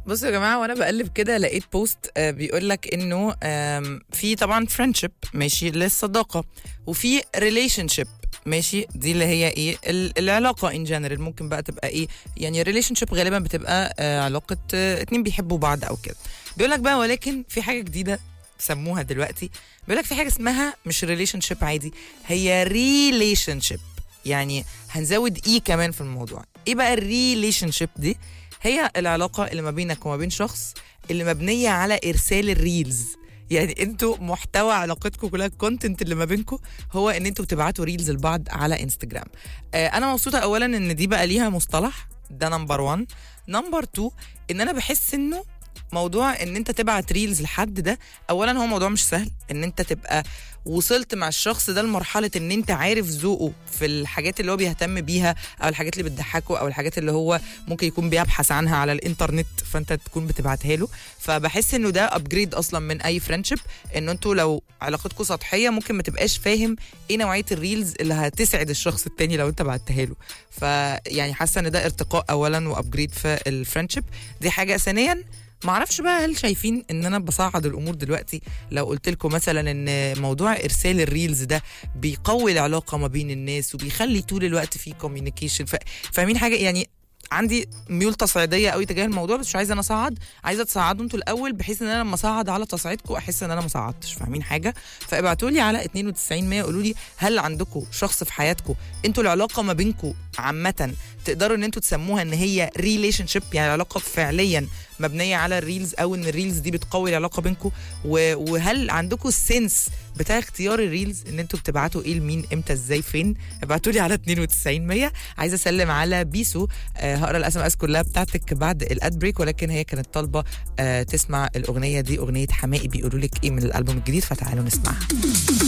بصوا يا جماعه وانا بقلب كده لقيت بوست آه بيقول لك انه آم، في طبعا فريندشيب ماشي للصداقه وفي ريليشن شيب ماشي دي اللي هي ايه ال- العلاقه ان جنرال ممكن بقى تبقى ايه يعني ريليشن شيب غالبا بتبقى آه علاقه آه اتنين بيحبوا بعض او كده بيقول لك بقى ولكن في حاجه جديده سموها دلوقتي بيقول لك في حاجه اسمها مش ريليشن شيب عادي هي ريليشن شيب يعني هنزود اي كمان في الموضوع ايه بقى الريليشن شيب دي هي العلاقه اللي ما بينك وما بين شخص اللي مبنيه على ارسال الريلز يعني انتوا محتوى علاقتكم كلها الكونتنت اللي ما بينكم هو ان انتوا بتبعتوا ريلز لبعض على انستجرام آه انا مبسوطه اولا ان دي بقى ليها مصطلح ده نمبر 1 نمبر 2 ان انا بحس انه موضوع ان انت تبعت ريلز لحد ده اولا هو موضوع مش سهل ان انت تبقى وصلت مع الشخص ده لمرحله ان انت عارف ذوقه في الحاجات اللي هو بيهتم بيها او الحاجات اللي بتضحكه او الحاجات اللي هو ممكن يكون بيبحث عنها على الانترنت فانت تكون بتبعتها له فبحس انه ده ابجريد اصلا من اي فريندشيب ان انتوا لو علاقتكم سطحيه ممكن ما تبقاش فاهم ايه نوعيه الريلز اللي هتسعد الشخص التاني لو انت بعتها له فيعني حاسه ان ده ارتقاء اولا وابجريد في الفريندشيب دي حاجه ثانيا معرفش بقى هل شايفين ان انا بصعد الامور دلوقتي لو قلت لكم مثلا ان موضوع ارسال الريلز ده بيقوي العلاقه ما بين الناس وبيخلي طول الوقت في كوميونيكيشن فاهمين حاجه يعني عندي ميول تصعيديه قوي تجاه الموضوع بس مش عايزه انا اصعد عايزه تصعدوا انتوا الاول بحيث ان انا لما اصعد على تصعيدكم احس ان انا ما صعدتش فاهمين حاجه فابعتوا لي على 92 100 قولوا لي هل عندكم شخص في حياتكم انتوا العلاقه ما بينكم عامه تقدروا ان انتوا تسموها ان هي ريليشن شيب يعني علاقه فعليا مبنيه على الريلز او ان الريلز دي بتقوي العلاقه بينكم وهل عندكم السنس بتاع اختيار الريلز ان انتوا بتبعتوا ايه لمين امتى ازاي فين ابعتوا لي على 92 100 عايزه اسلم على بيسو آه هقرا الاس ام اس كلها بتاعتك بعد الاد بريك ولكن هي كانت طالبه آه تسمع الاغنيه دي اغنيه حمائي بيقولوا لك ايه من الالبوم الجديد فتعالوا نسمعها